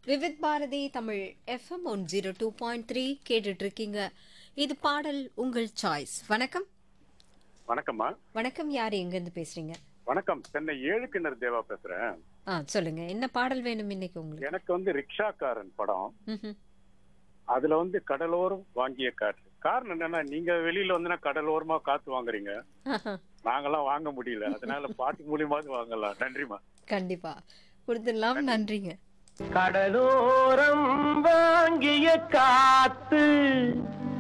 Vividh Bharati Tamil FM one zero two point three கேட்டுட்டு இருக்கீங்க இது பாடல் உங்கள் சாய்ஸ் வணக்கம் வணக்கம்மா வணக்கம் யார் எங்கேருந்து பேசுறீங்க வணக்கம் சென்னை ஏழு கிணறு தேவா பேசுறேன் ஆ சொல்லுங்க என்ன பாடல் வேணும் இன்னைக்கு உங்களுக்கு எனக்கு வந்து ரிக்ஷாக்காரன் படம் ம்ஹும். அதுல வந்து கடலோரம் வாங்கிய காற்று காரணம் என்னன்னா நீங்க வெளியில வந்து கடலோரமா காத்து வாங்குறீங்க ஆஹா. நாங்கெல்லாம் வாங்க முடியல அதனால பாட்டு மூலியமாவது வாங்கலாம் நன்றிமா கண்டிப்பா கொடுத்துடலாம் நன்றிங்க கடலோரம் வாங்கிய காத்து